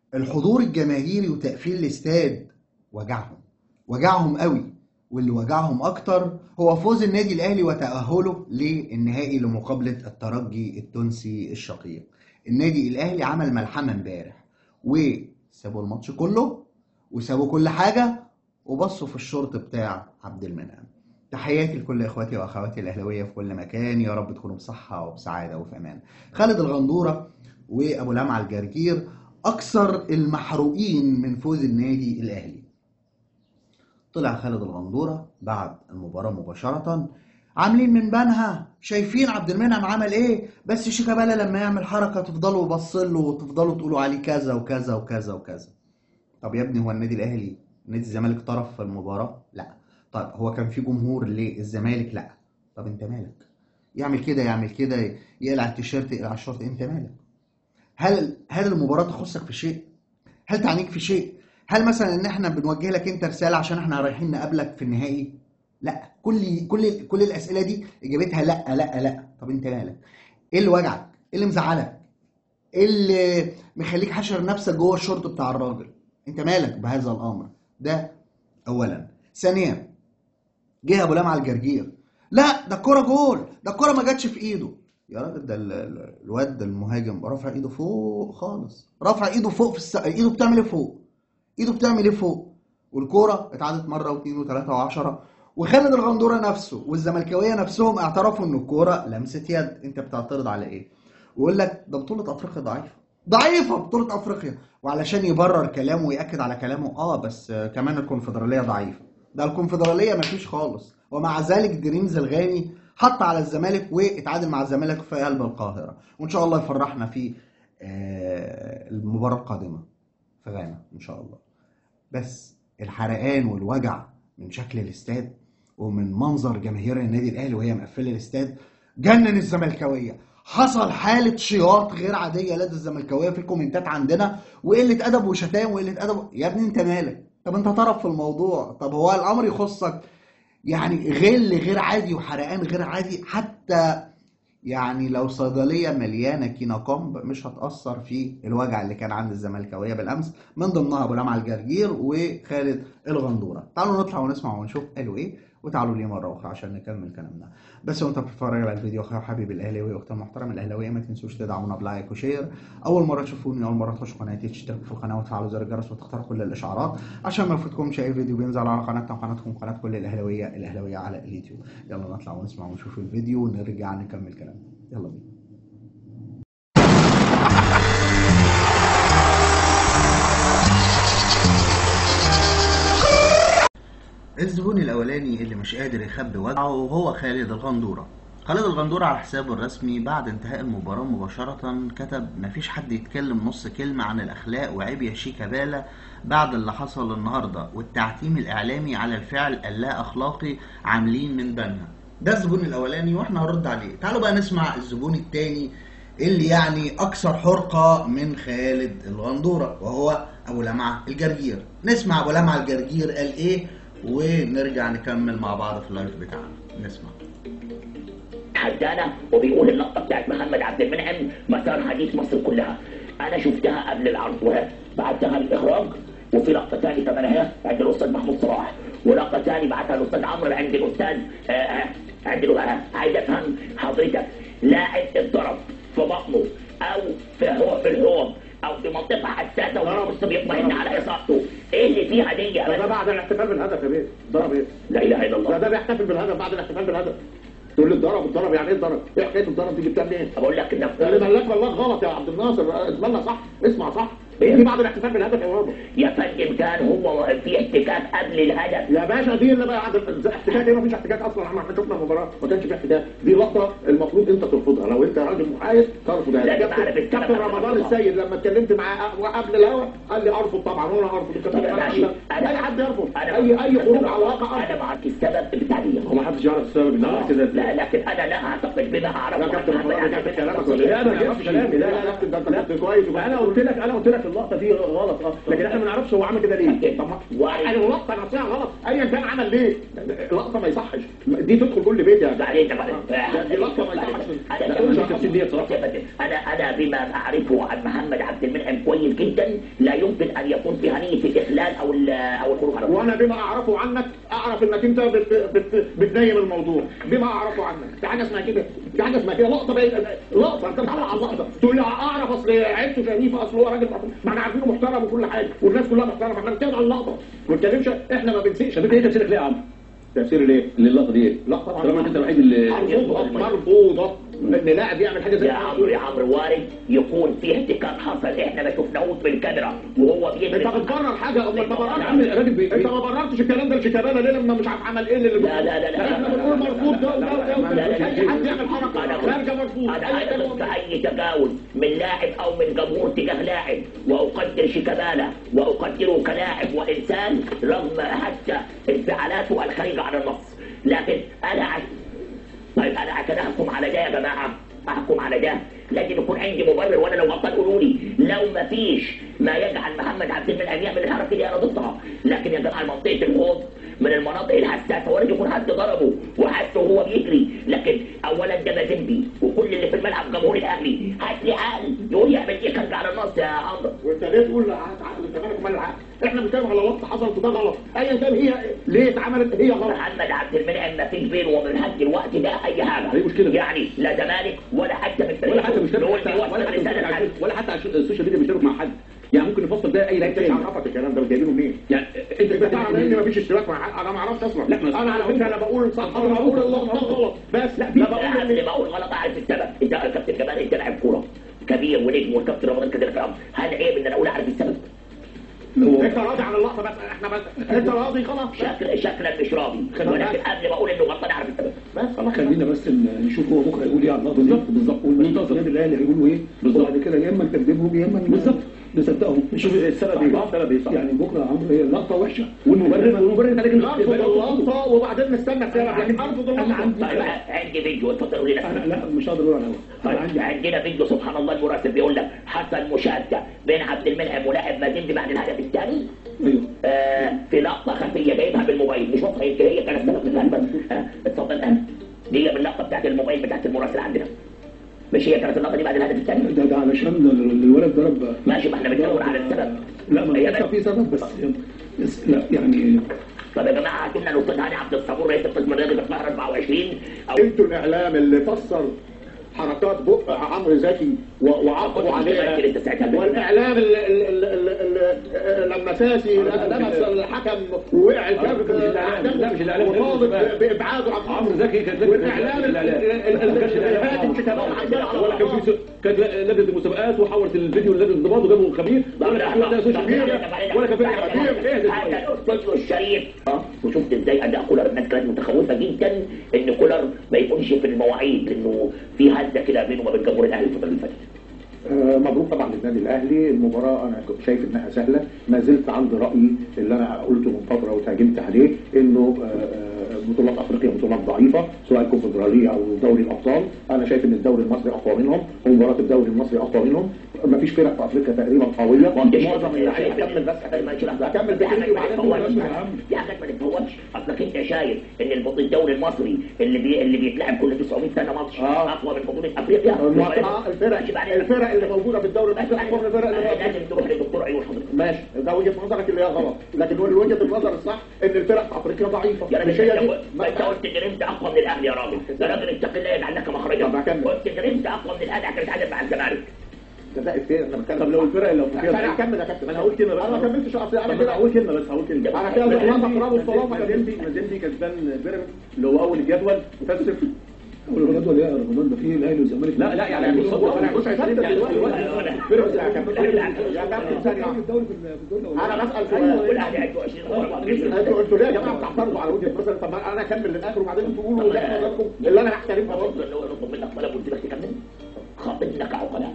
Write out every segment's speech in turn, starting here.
الحضور الجماهيري وتقفيل الاستاد وجعهم وجعهم قوي واللي وجعهم اكتر هو فوز النادي الاهلي وتاهله للنهائي لمقابله الترجي التونسي الشقيق النادي الاهلي عمل ملحمه امبارح وسابوا الماتش كله وسابوا كل حاجه وبصوا في الشورت بتاع عبد المنعم تحياتي لكل اخواتي واخواتي الاهلاويه في كل مكان يا رب تكونوا بصحه وبسعاده وفي امان خالد الغندوره وابو لمعه الجرجير اكثر المحروقين من فوز النادي الاهلي طلع خالد الغندوره بعد المباراه مباشره عاملين من بنها شايفين عبد المنعم عمل ايه بس شيكابالا لما يعمل حركه تفضلوا باصين وتفضلوا تقولوا عليه كذا وكذا وكذا وكذا طب يا ابني هو النادي الاهلي نادي الزمالك طرف في المباراه لا طيب هو كان في جمهور للزمالك لا طب انت مالك يعمل كده يعمل كده يقلع التيشيرت يقلع الشورت انت مالك هل هل المباراه تخصك في شيء هل تعنيك في شيء هل مثلا ان احنا بنوجه لك انت رساله عشان احنا رايحين نقابلك في النهائي لا كل كل كل الاسئله دي اجابتها لا لا لا طب انت مالك ايه اللي وجعك ايه اللي مزعلك ايه اللي مخليك حشر نفسك جوه الشورت بتاع الراجل انت مالك بهذا الامر ده اولا ثانيا جه ابو لمعه الجرجير لا ده الكوره جول ده الكوره ما جاتش في ايده يا راجل ده ال- ال- الواد المهاجم رافع ايده فوق خالص رافع ايده فوق في الس... ايده بتعمل ايه فوق ايده بتعمل ايه فوق والكوره اتعادت مره واثنين وثلاثه وعشرة وخالد الغندوره نفسه والزملكاويه نفسهم اعترفوا ان الكوره لمسه يد انت بتعترض على ايه ويقول لك ده بطوله افريقيا ضعيفه ضعيفه بطوله افريقيا وعلشان يبرر كلامه وياكد على كلامه اه بس آه، كمان الكونفدراليه ضعيفه ده الكونفدراليه مفيش خالص ومع ذلك دريمز الغاني حط على الزمالك واتعادل مع الزمالك في قلب القاهره وان شاء الله يفرحنا في آه، المباراه القادمه في غانا ان شاء الله بس الحرقان والوجع من شكل الاستاد ومن منظر جماهير النادي الاهلي وهي مقفله الاستاد جنن الزملكاويه حصل حاله شياط غير عاديه لدى الزملكاويه في الكومنتات عندنا وقله ادب وشتام وقله ادب يا ابني انت مالك طب انت طرف في الموضوع طب هو الامر يخصك يعني غل غير عادي وحرقان غير عادي حتى يعني لو صيدليه مليانه كيناكومب مش هتاثر في الوجع اللي كان عند الزملكاويه بالامس من ضمنها ابو لمعه الجرجير وخالد الغندوره تعالوا نطلع ونسمع ونشوف قالوا ايه وتعالوا لي مره اخرى عشان نكمل كلامنا بس وانت بتتفرج على الفيديو اخويا حبيبي الاهلاوي واختي المحترم الاهلاويه ما تنسوش تدعمونا بلايك وشير اول مره تشوفوني اول مره تخشوا قناتي تشتركوا في القناه وتفعلوا زر الجرس وتختاروا كل الاشعارات عشان ما يفوتكمش اي فيديو بينزل على قناتنا وقناتكم قناه كل الاهلاويه الاهلاويه على اليوتيوب يلا نطلع ونسمع ونشوف الفيديو ونرجع نكمل كلامنا يلا بينا الزبون الاولاني اللي مش قادر يخبي وجعه هو خالد الغندوره خالد الغندوره على حسابه الرسمي بعد انتهاء المباراه مباشره كتب مفيش حد يتكلم نص كلمه عن الاخلاق وعيب يا شيكابالا بعد اللي حصل النهارده والتعتيم الاعلامي على الفعل اللا اخلاقي عاملين من بنها ده الزبون الاولاني واحنا هنرد عليه تعالوا بقى نسمع الزبون التاني اللي يعني اكثر حرقه من خالد الغندوره وهو ابو لمعه الجرجير نسمع ابو لمعه الجرجير قال ايه ونرجع نكمل مع بعض في اللايف بتاعنا نسمع حدانا وبيقول اللقطه بتاعت محمد عبد المنعم مسار حديث مصر كلها انا شفتها قبل العرض وهي بعتها الاخراج وفي لقطه ثانيه كمان اهي عند الاستاذ محمود صلاح ولقطه ثانيه بعتها الاستاذ عمرو عند الاستاذ آه، آه، عند ال- آه، عايز افهم حضرتك لاعب اتضرب في بطنه او في هو في الهوم او في منطقه حساسه والنص بيطمئن على اصابته ايه اللي فيها دي يا ده باشا؟ بعد الاحتفال بالهدف يا بيه ضرب ايه؟ لا اله الا ده الله ده بيحتفل بالهدف بعد الاحتفال بالهدف تقول لي اتضرب اتضرب يعني ايه اتضرب؟ ايه حكايه الضرب دي جبتها منين؟ بقول لك اللي ان ملاك والله غلط يا عبد الناصر اسمعنا صح اسمع صح إيه؟ دي بعد الاحتفال بالهدف يا بابا يا فندم كان هو في احتكاك قبل الهدف يا باشا دي اللي بقى عند احتكاك ايه مفيش احتكاك اصلا احنا احنا شفنا المباراه ما كانش في احتكاك دي لقطه المفروض انت ترفضها لو انت راجل محايد ترفضها لا، دي كابتن- معرفة كلام كابتن أنا رمضان برفضها. السيد لما اتكلمت معاه قبل الهوا قال لي ارفض طبعا وانا ارفض الكابتن طب ماشي. أنا- اي حد يرفض أنا اي اي خروج على الواقع انا ارفض معاك السبب بتاع دي هو ما حدش يعرف السبب ان انا كده لا لكن انا لا اعتقد بما اعرفه لا كابتن عن رمضان محمد كابتن عبد كلامك المنعم. ولا ايه؟ انا ما جبتش كلامي لا لا كابتن ده انت كنت كويس انا قلت لك انا قلت لك اللقطه دي غلط اه لكن احنا ما نعرفش هو عمل كده ليه طب ما وارد. اللقطه نفسها غلط ايا كان عمل ليه اللقطه ما يصحش دي تدخل كل بيت يعني بعدين بعدين ده- دي لقطه ما يصحش انا لا، كمان مش التفسير دي بصراحه انا انا بما اعرفه عن محمد عبد المنعم كويس جدا لا يمكن ان يكون فيها نيه الاخلال او ال- او الخروج على الرسول. وانا بما اعرفه عنك اعرف انك انت بت بت بتنيم الموضوع بما اعرفه عنك في حاجه اسمها كده في حاجه اسمها كده لقطه بقى لقطه انت بتعلق على اللقطه تقول لي اعرف اصل عيلته شريفه اصل هو راجل محترم. ما احنا عارفينه محترم وكل حاجه والناس كلها محترمه احنا بنتكلم على اللقطه ما بنتكلمش احنا ما بنسيقش طب انت ايه تفسيرك ليه يا عم؟ تفسير ليه؟ للقطه دي ايه؟ لا طبعا طالما انت الوحيد اللي مرفوضه مرفوضه ان لاعب يعمل حاجه زي يا عمرو يا عمرو وارد يكون في احتكاك حصل احنا ما شفناهوش بالكاميرا وهو انت بيجري بتبرر حاجه امال ما يا عم بررتش الراجل بي... انت ما بررتش الكلام ده لشيكابالا ليه لما مش عارف عمل ايه اللي لا لا لا لا احنا بنقول مرفوض ده وده وده وده. لا، لا، لا. اي حد يعمل حركه أنا- خارجه مرفوض انا اي كلام ضد اي تجاوز من لاعب او من جمهور تجاه لاعب واقدر شيكابالا واقدره كلاعب وانسان رغم حتى انفعالاته الخارجه عن النص لكن انا عش... طيب انا عشان احكم على ده يا جماعه احكم على ده لازم يكون عندي مبرر وانا لو غلطان قولوا لي لو ما فيش ما يجعل محمد عبد المنعم يعمل الحركه دي انا ضدها لكن يا جماعه منطقه الخوف من المناطق الحساسه وارد يكون حد ضربه وحسه وهو بيجري لكن اولا ده مازيمبي وكل اللي في الملعب جمهور الاهلي هات لي عقل يقول يعمل ايه خارج على النص يا عمرو وانت ليه تقول عقل انت مالك ومال العقل احنا بنتكلم على لقطه حصلت وده غلط ايا كان هي ليه اتعملت هي غلط محمد عبد المنعم ما فيش بينه وبين لحد الوقت ده اي حاجه هي مشكلة. يعني لا زمالك ولا حتى من ولا حتى مش نقول حتى بيوصل ولا حتى رساله مش لحد. ولا حتى على السوشيال ميديا بيشترك مع حد يعني ممكن يفصل ده اي لعيب انت مش تاني عرفك الكلام ده جايبينه منين؟ يعني انت انت بتعرف ان مفيش اشتراك مع حد انا ما اعرفش اصلا لا، ما- انا على فكره انا بقول صح انا بقول اللقطه غلط بس لا لا بقول قبل ان ما اقول غلط اعرف السبب انت يا كابتن جمال انت لاعب كوره كبير ونجم والكابتن رمضان كده في الامر هل عيب ان انا اقول اعرف السبب؟ هو انت راضي عن اللقطه بس احنا بس انت راضي خلاص شكل شكلا مش راضي ولكن قبل ما اقول انه غلطان اعرف السبب بس خلاص خلينا بس ن- نشوف هو بكره هيقول ايه على اللقطه دي بالظبط وننتظر النادي الاهلي هيقولوا ايه بالظبط. وبعد كده يا اما نكذبهم يا اما بالظبط نصدقهم نشوف السبب ايه السبب ايه يعني بكره عمرو هي اللقطه وحشه والمبرر والمبرر انت لكن نرفض اللقطه وبعدين نستنى السبب لكن ارفض أنا اللقطه عندي- طيب عندي فيديو اتفضل قول انا لنا لا مش هقدر اقول على الهوا طيب انا عندي عندنا فيديو سبحان الله المراسل بيقول لك حصل مشاده بين عبد المنعم ولاعب مازيمبي بعد الهدف الثاني ايوه آه في لقطه خفيه جايبها بالموبايل مش واضحه يمكن هي كانت سبب في الهدف آه اتفضل الان دي من اللقطه بتاعت الموبايل بتاعت المراسل عندنا مش هي كانت اللقطه دي بعد الهدف الثاني ده ده علشان ال- الولد ضرب ماشي ما احنا بنتكلم على السبب لا ما هي كانش بس- في سبب بس بس لا يعني طب يا جماعه هاتوا لنا الاستاذ هاني عبد الصبور رئيس القسم الرياضي في القاهره 24 او انتوا الاعلام اللي فسر حركات بق عمرو زكي و- وعاقبوا عليها والاعلام اللي, اللي, اللي, اللي لما ساسي لمس الحكم ووقع الكلب مش الإعلام. لا، مش الإعلام. وطالب بابعاده عن عمرو زكي كان لجنة والاعلام الإعلام. ما كانش الإعلام. الهادف كمان عندنا على ولا كان في كانت لجنه المسابقات وحولت الفيديو لجنه الانضباط وجابوا خبير ولا كان في ولا سوشيال ميديا ولا كان في ايه هذا الاستوديو الشريف اه وشفت ازاي اداء كولر الناس كانت متخوفه جدا ان كولر ما يكونش في المواعيد لانه في هزه كده بينه وبين جمهور الاهلي الفتره اللي فاتت آه، مبروك طبعا للنادي الاهلي المباراه انا كنت شايف انها سهله ما زلت عند رايي اللي انا قلته من فتره وتهاجمت عليه انه آه، آه، بطولات افريقيا بطولات ضعيفه سواء الكونفدراليه او دوري الابطال انا شايف ان الدوري المصري اقوى منهم ومباراه الدوري المصري اقوى منهم ما فيش فرق في افريقيا تقريبا قويه معظم اللعيبه هكمل بس هكمل دي حاجات بحكي ما وبعدين تتفوتش دي حاجات ما تتفوتش اصلك انت شايف ان البطولة الدوري المصري اللي بي... اللي بيتلعب كل 900 سنه ماتش آه. اقوى من بطوله افريقيا آه، الفرق ماشي بعدين. الفرق اللي موجوده في الدوري المصري اقوى من الفرق اللي آه، موجودة لازم تروح لدكتور عيون حضرتك ماشي ده وجهه نظرك اللي هي غلط لكن وجهه النظر الصح ان الفرق في افريقيا ضعيفه يا راجل مش هي انت دي قلت- ما انت قلت جريمت اقوى من الاهلي يا راجل يا راجل اتق الله يجعل لك مخرجا طب هكمل. قلت جريمت اقوى من الاهلي عشان تتعادل مع الزمالك ده ده افيه انا بتكلم طب لو الفرق اللي انا هكمل يا كابتن انا هقول كلمه بس انا ما كملتش اصل انا انا كده هقول كلمه بس هقول كلمه انا كده بخلاص اقرب الصلاه مازيمبي مازيمبي كسبان بيراميدز اللي هو اول الجدول وفاز صفر اول الجدول يا رمضان ده فيه الاهلي والزمالك لا لا يعني المصدر انا مش هيصدق دلوقتي بيراميدز يا كابتن يا كابتن ثانيه واحدة. الدوري في الدوري انا بسال سؤال والاهلي عنده 20 مباراه انتوا انتوا ليه يا جماعه بتعترضوا على وجهه نظري طب انا اكمل للاخر وبعدين تقولوا وجهه نظركم اللي انا هحترمها برضه افضل لو نطلب منك طلب قلت لك تكمل خاطبنا كعقلاء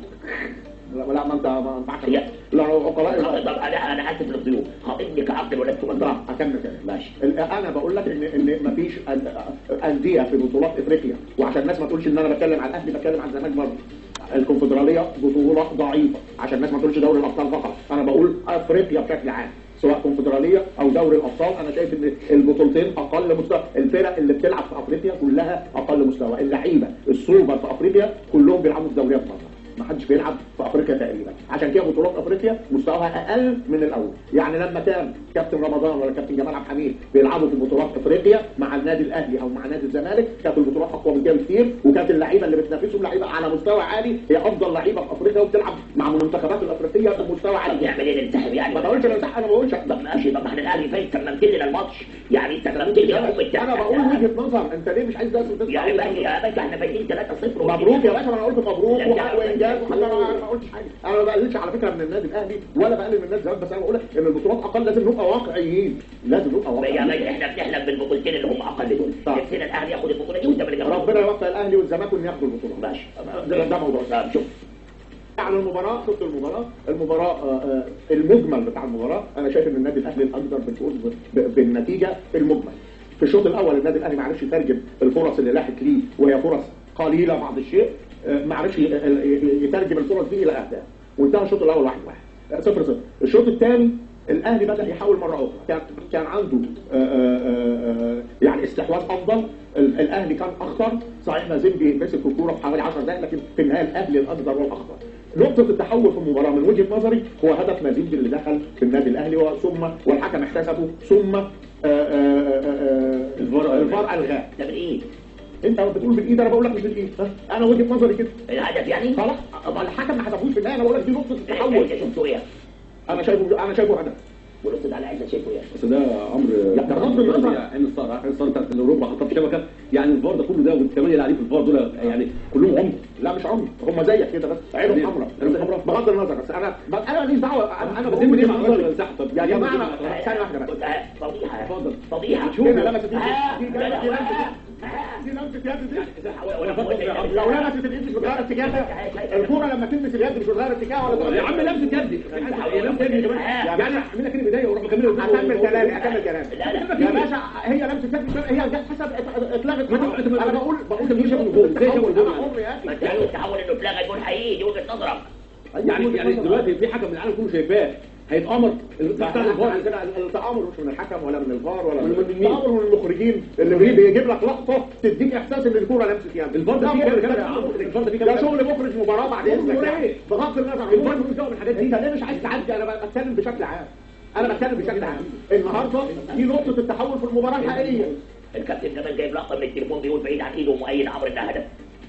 لا لا ما انت ما ينفعش هي- لا عقلاء طب انا انا اسف للضيوف خاطبني كعقل ولست منطقه اكمل كده ماشي ال- انا بقول لك ان ان مفيش أن- انديه في بطولات افريقيا وعشان الناس ما تقولش ان انا بتكلم عن الاهلي بتكلم عن الزمالك برضه الكونفدراليه بطوله ضعيفه عشان الناس ما تقولش دوري الابطال فقط افريقيا بشكل عام سواء كونفدراليه او دوري الابطال انا شايف ان البطولتين اقل مستوى الفرق اللي بتلعب في افريقيا كلها اقل مستوى اللعيبه السوبر في افريقيا كلهم بيلعبوا في دوريات بره ما حدش بيلعب في افريقيا تقريبا عشان كده بطولات افريقيا مستواها اقل من الاول يعني لما كان كابتن رمضان ولا كابتن جمال عبد الحميد بيلعبوا في بطولات افريقيا مع النادي الاهلي او مع نادي الزمالك كانت البطولات اقوى من كده بكتير وكانت اللعيبه اللي بتنافسهم لعيبه على مستوى عالي هي افضل لعيبه في افريقيا وبتلعب مع المنتخبات الافريقيه بمستوى طب عالي نعمل ايه ننسحب يعني ما بقولش انا صح انا ما بقولش طب ماشي طب ما احنا الاهلي فايت تممت لنا الماتش يعني انت تممت لي الحكم التاني. انا بقول وجهه نظر انت ليه مش عايز ده يعني بقى يا باشا احنا فايتين 3-0 مبروك يا باشا ما انا قلت مبروك لا، وحق لا، وانجاز لا. وحتى انا ما قلتش حاجه انا ما بقللش على فكره من النادي الاهلي ولا بقلل من النادي الزمالك بس انا بقول لك ان البطولات اقل لازم نبقى واقعيين لازم نبقى يا واقعيين باشا احنا بنحلم بالبطولتين اللي هم اقل دول صح. نفسنا الاهلي ياخد البطوله دي والزمالك ياخد ربنا يوفق الاهلي والزمالك وان ياخدوا البطوله ماشي ده, ده موضوع طب شوف على المباراة شفت المباراة المباراة آه، آه، المجمل بتاع المباراة أنا شايف إن النادي الأهلي الأقدر بالفوز ب- بالنتيجة المجمل في الشوط الأول النادي الأهلي ما عرفش يترجم الفرص اللي لاحت ليه وهي فرص قليلة بعض الشيء آه، ما عرفش ي- ي- يترجم الفرص دي إلى أهداف وانتهى الشوط الأول واحد واحد آه، صفر صفر الشوط الثاني الأهلي بدأ يحاول مرة أخرى كان كان عنده آه، آه، آه، آه، يعني استحواذ أفضل ال- الأهلي كان أخطر صحيح مازيمبي مسك الكورة في حوالي 10 دقائق لكن في النهاية الأهلي الأقدر والأخطر نقطة التحول في المباراة من وجهة نظري هو هدف مازيمبي اللي دخل في النادي الأهلي ثم والحكم احتسبه ثم آه، آه، آه، آه، الفار الفار ألغاه ده بالايد أنت بتقول بالإيد أنا بقول لك مش بالإيد ها؟ أنا وجهة نظري كده الهدف يعني خلاص أما الحكم ما حسبوش في النهاية أنا بقول لك دي نقطة انت التحول شفته ايه أنا شايفه أنا شايفه هدف والاستاذ علي انت شايفه ايه بس ده امر لا، ده غض النظر. عين الصقر عين الصقر بتاعت اوروبا حطها في شبكه يعني الفار ده كله ده والثمانيه اللي قاعدين في الفار دول يعني كلهم عمر لا مش عمري هم زيك كده بس عينهم ليه؟ حمراء عينهم حمراء؟ بغض النظر بس انا انا ماليش دعوه انا انا بس بقول انت ليه وجهة معترض نظري. الانسحاب طب يا ليه جماعه معترض؟ أنا- ثانيه واحده بس فضيحه اتفضل. فضيحه شوف هنا لمست الايد آه، دي لا، لا، دي لمست آه، دي لمست يد دي ولا بقول لك- لو لمست الايد مش بتغير اتجاهها الكوره لما تلمس اليد مش بتغير اتجاهها ولا يا عم لمسه يدي هي لمسه يدي كمان يعني اعملها كده بايديا واروح مكمل هكمل كلامي هكمل كلامي لا، لا. يا باشا هي لمست يد مش هي جت حسب اتلغت ما انت- انت- انا بقول بقول انت مش شايف الجول. ازاي شايف الجول؟ انا حر يا ما اخي انت التحول انه اتلغى يكون حقيقي دي وجهه نظرك يعني يعني دلوقتي في حكم من العالم كله شايفاه هيتامر بتاع الفار عندنا التآمر مش من الحكم ولا من الفار ولا من- من من مين؟ التآمر من المخرجين اللي بي- بيجيب لك لقطه تديك احساس ان الكوره لمست يد الفار ده ده فيه كام مخرج كاميرا يا كده. عم الفار ده فيه كام ده كاميرا؟ شغل مخرج مباراه بعد اذنك هو يعني ايه؟ بغض النظر الفار ملوش دعوه بالحاجات دي انت ليه مش عايز تعدي انا بتكلم بشكل عام انا بتكلم بشكل عام النهارده دي نقطه التحول في المباراه الحقيقيه الكابتن جمال جايب لقطه من التليفون بيقول بعيد عن ايده ومؤيد عمرو انها هدف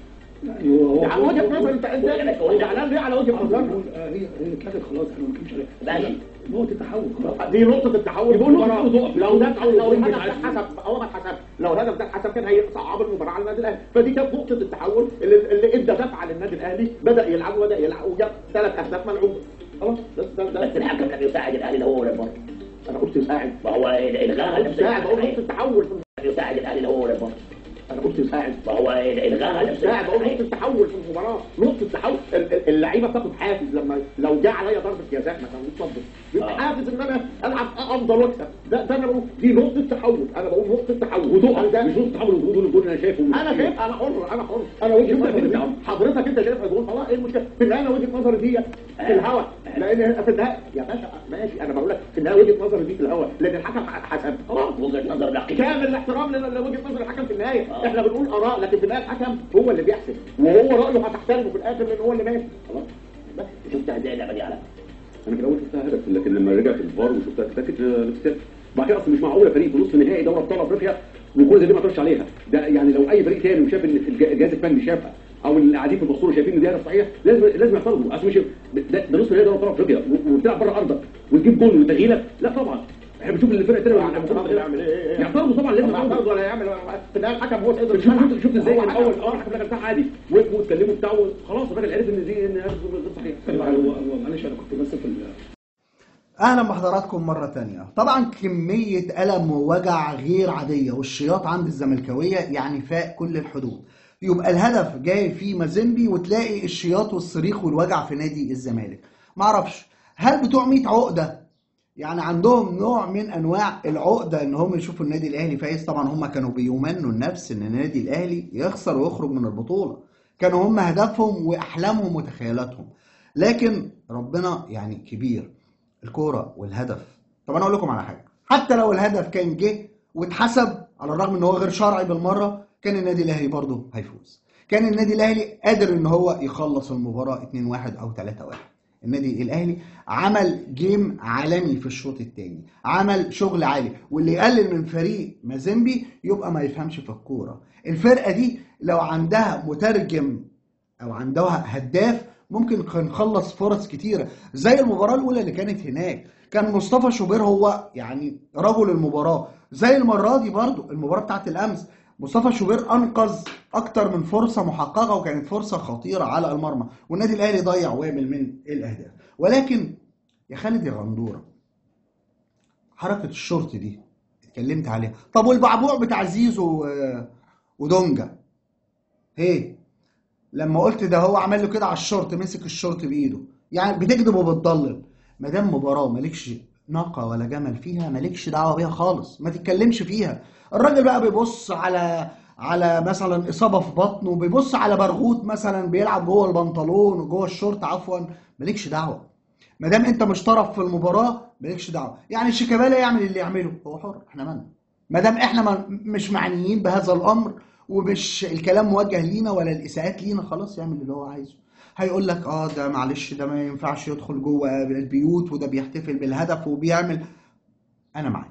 يا عم وجهه نظر انت انت زعلان ليه على وجهه نظر هي هي اتلغت خلاص احنا ما بنتكلمش عليها ماشي نقطة التحول خلاص دي نقطة التحول في يبقى نقطة المباراة تقف. لو ده لو يكون الهدف مش ده عارف اتحسب هو ما اتحسب لو الهدف ده اتحسب كان هيصعب المباراة على النادي الأهلي فدي كانت نقطة التحول اللي اللي ادى دفعة للنادي الأهلي بدأ يلعب وبدأ يلعب وجاب ثلاث أهداف ملعوبة خلاص ده ده بس ده الحكم لم يساعد الاهلي لا هو ولا الفار أنا قلت يساعد وهو الغاها أنا قلت نفس يساعد بقول نقطة الحكم. التحول في لم يساعد الاهلي لا هو ولا الفار أنا قلت يساعد وهو الغاها نفس ساعد بقول نقطة الحكم. التحول في المباراة نقطة التحول ال- ال- اللعيبة بتاخد حافز لما لو جه عليا ضربة جزاء مثلا متصدر بيبقى آه. حافز ان انا العب افضل واكسب ده ده انا بقول دي نقطة تحول انا بقول نقطة تحول وتقف ده مش نقطه تحول الجول الجول انا شايفه انا شايف انا حر انا حر انا وجهه شوف نظري انت دي. عم. حضرتك انت شايفها جول خلاص ايه المشكله في النهايه انا وجهه نظري دي في الهوا لان في النهايه يا باشا ماشي انا بقول لك في النهايه وجهه نظري دي في الهوا لان الحكم حسب خلاص وجهه نظر دقيقه كامل الاحترام لنا- لوجهه نظر الحكم في النهايه آه. احنا بنقول اراء لكن في النهايه الحكم هو اللي بيحسب وهو رايه هتحترمه في الاخر لان هو اللي ماشي خلاص بس شفتها ازاي اللعبه دي على انا في الاول شفتها هدف لكن لما رجعت الفار وشفتها اتاكد لبست بعد كده اصل مش معقوله فريق في نصف نهائي دوري ابطال افريقيا وكل زي دي ما اعترضش عليها ده يعني لو اي فريق تاني وشاف ان الج- الجهاز الفني شافها او اللي قاعدين في المقصوره شايفين ان دي هدف صحيح لازم لازم يعترضوا اصل مش ده, ده نصف نهائي دوري ابطال افريقيا و- وبتلعب بره ارضك وتجيب جول وتغييرك لا طبعا احنا بنشوف الفرقه الثانيه يعني الاحترام يعمل ايه ايه ايه يعترضوا طبعا لازم ما يعترضوا يعترض ولا يعمل في النهايه الحكم هو سيد شفت شفت شفت ازاي هو من حكم. اول اه الحكم لك بتاعها عادي وقفوا واتكلموا بتاعه خلاص الراجل عرف ان دي ان هدف غير صحيح هو هو معلش انا كنت بس في ال- اهلا بحضراتكم مره تانية طبعا كميه الم ووجع غير عاديه والشياط عند الزملكاويه يعني فاق كل الحدود يبقى الهدف جاي فيه مازيمبي وتلاقي الشياط والصريخ والوجع في نادي الزمالك معرفش هل بتوع 100 عقده يعني عندهم نوع من انواع العقده ان هم يشوفوا النادي الاهلي فايز طبعا هم كانوا بيمنوا النفس ان النادي الاهلي يخسر ويخرج من البطوله كانوا هم هدفهم واحلامهم وتخيلاتهم لكن ربنا يعني كبير الكوره والهدف طب انا اقول لكم على حاجه حتى لو الهدف كان جه واتحسب على الرغم ان هو غير شرعي بالمره كان النادي الاهلي برضه هيفوز كان النادي الاهلي قادر ان هو يخلص المباراه 2-1 او 3-1 النادي الاهلي عمل جيم عالمي في الشوط الثاني عمل شغل عالي واللي يقلل من فريق مازيمبي يبقى ما يفهمش في الكوره الفرقه دي لو عندها مترجم او عندها هداف ممكن كان نخلص فرص كتيره زي المباراه الاولى اللي كانت هناك كان مصطفى شوبير هو يعني رجل المباراه زي المره دي برضو المباراه بتاعت الامس مصطفى شوبير انقذ اكتر من فرصه محققه وكانت فرصه خطيره على المرمى والنادي الاهلي ضيع وامل من الاهداف ولكن يا خالد يا غندوره حركه الشورت دي اتكلمت عليها طب والبعبوع بتاع زيزو و- ودونجا هي لما قلت ده هو عمل له كده على الشورت مسك الشورت بايده يعني بتكذب وبتضلل ما دام مباراه مالكش ناقه ولا جمل فيها مالكش دعوه بيها خالص ما تتكلمش فيها الراجل بقى بيبص على على مثلا اصابه في بطنه بيبص على برغوت مثلا بيلعب جوه البنطلون وجوه الشورت عفوا مالكش دعوه ما دام انت مش طرف في المباراه مالكش دعوه يعني شيكابالا يعمل اللي يعمله هو حر احنا مالنا ما دام احنا ما مش معنيين بهذا الامر ومش الكلام موجه لينا ولا الاساءات لينا خلاص يعمل اللي هو عايزه هيقول لك اه ده معلش ده ما ينفعش يدخل جوه البيوت وده بيحتفل بالهدف وبيعمل انا معاك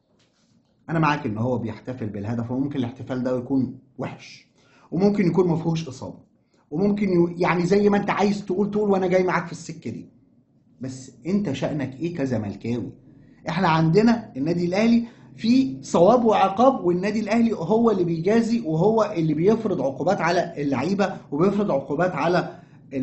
انا معاك ان هو بيحتفل بالهدف وممكن الاحتفال ده يكون وحش وممكن يكون ما فيهوش اصابه وممكن ي- يعني زي ما انت عايز تقول تقول وانا جاي معاك في السكه دي بس انت شأنك ايه كزملكاوي احنا عندنا النادي الاهلي في صواب وعقاب والنادي الاهلي هو اللي بيجازي وهو اللي بيفرض عقوبات على اللعيبه وبيفرض عقوبات على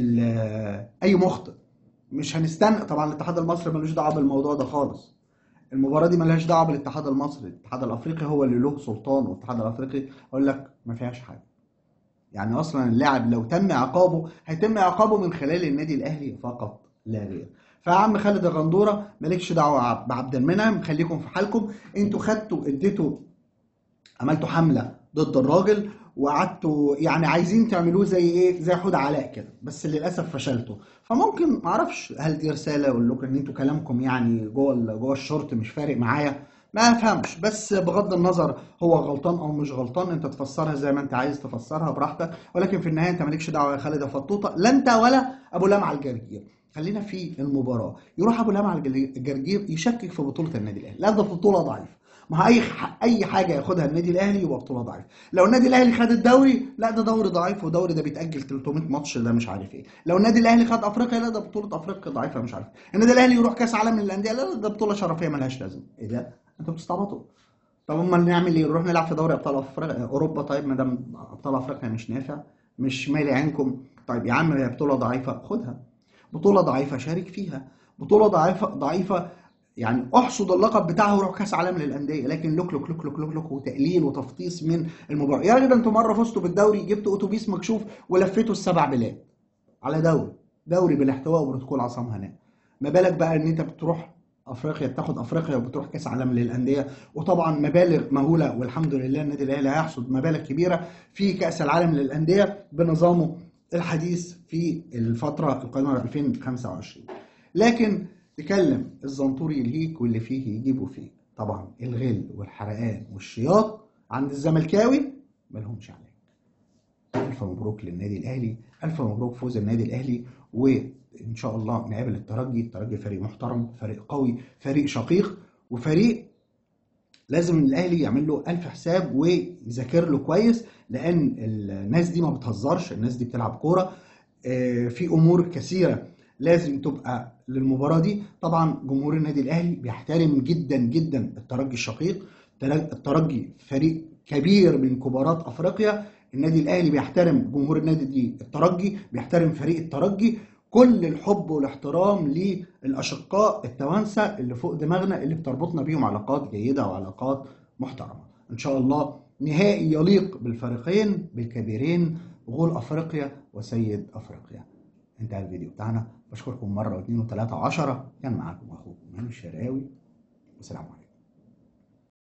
ال- اي مخطئ مش هنستنى طبعا الاتحاد المصري ملوش دعوه بالموضوع ده خالص المباراه دي ملهاش دعوه بالاتحاد المصري الاتحاد الافريقي هو اللي له سلطان والاتحاد الافريقي يقول لك ما فيهاش حاجه يعني اصلا اللاعب لو تم عقابه هيتم عقابه من خلال النادي الاهلي فقط لا غير فيا عم خالد الغندوره مالكش دعوه بعبد المنعم خليكم في حالكم انتوا خدتوا اديتوا عملتوا حمله ضد الراجل وقعدتوا يعني عايزين تعملوه زي ايه زي حود علاء كده بس للاسف فشلتوا فممكن معرفش هل دي رساله اقول لكم ان انتوا كلامكم يعني جوه ال- جوه الشورت مش فارق معايا ما افهمش بس بغض النظر هو غلطان او مش غلطان انت تفسرها زي ما انت عايز تفسرها براحتك ولكن في النهايه انت مالكش دعوه يا خالد يا فطوطه لا انت ولا ابو لمعه الجرجير خلينا في المباراه يروح ابو لمعه الجل- الجرجير يشكك في بطوله النادي الاهلي لا ده بطوله ضعيفه ما هو اي ح- اي حاجه ياخدها النادي الاهلي يبقى بطوله ضعيفه لو النادي الاهلي خد الدوري لا ده دوري ضعيف ودوري ده بيتاجل 300 ماتش ده مش عارف ايه لو النادي الاهلي خد افريقيا لا ده بطوله افريقيا ضعيفه مش عارف النادي الاهلي يروح كاس عالم للانديه لا لا ده بطوله شرفيه ملهاش لازمه ايه ده انتوا بتستعبطوا طب امال نعمل ايه نروح نلعب في دوري ابطال افريقيا اوروبا طيب ما دام ابطال افريقيا مش نافع مش مالي عينكم طيب يا عم هي بطوله ضعيفه خدها بطوله ضعيفه شارك فيها بطوله ضعيفه ضعيفه يعني احصد اللقب بتاعه وروح كاس عالم للانديه لكن لوك لوك لوك لوك لوك لوك وتقليل وتفطيس من المباراه يا راجل ده انتوا مره فزتوا بالدوري جبتوا اتوبيس مكشوف ولفيتوا السبع بلاد على دوري دوري بالاحتواء وبروتوكول عصام هناء ما بالك بقى ان انت بتروح افريقيا بتاخد افريقيا وبتروح كاس عالم للانديه وطبعا مبالغ مهوله والحمد لله النادي الاهلي هيحصد مبالغ كبيره في كاس العالم للانديه بنظامه الحديث في الفتره القادمه 2025 لكن تكلم الزنطوري الهيك واللي فيه يجيبوا فيه طبعا الغل والحرقان والشياط عند الزملكاوي ملهمش عليه ألف مبروك للنادي الأهلي ألف مبروك فوز النادي الأهلي وإن شاء الله نقابل الترجي الترجي فريق محترم فريق قوي فريق شقيق وفريق لازم الأهلي يعمل له ألف حساب ويذاكر له كويس لأن الناس دي ما بتهزرش الناس دي بتلعب كورة آه، في أمور كثيرة لازم تبقى للمباراة دي طبعا جمهور النادي الأهلي بيحترم جدا جدا الترجي الشقيق الترجي فريق كبير من كبارات أفريقيا النادي الاهلي بيحترم جمهور النادي دي الترجي بيحترم فريق الترجي كل الحب والاحترام للاشقاء التوانسه اللي فوق دماغنا اللي بتربطنا بيهم علاقات جيده وعلاقات محترمه ان شاء الله نهائي يليق بالفريقين بالكبيرين غول افريقيا وسيد افريقيا انتهى الفيديو بتاعنا بشكركم مره واثنين وثلاثه وعشره كان معاكم اخوكم هاني الشرقاوي والسلام عليكم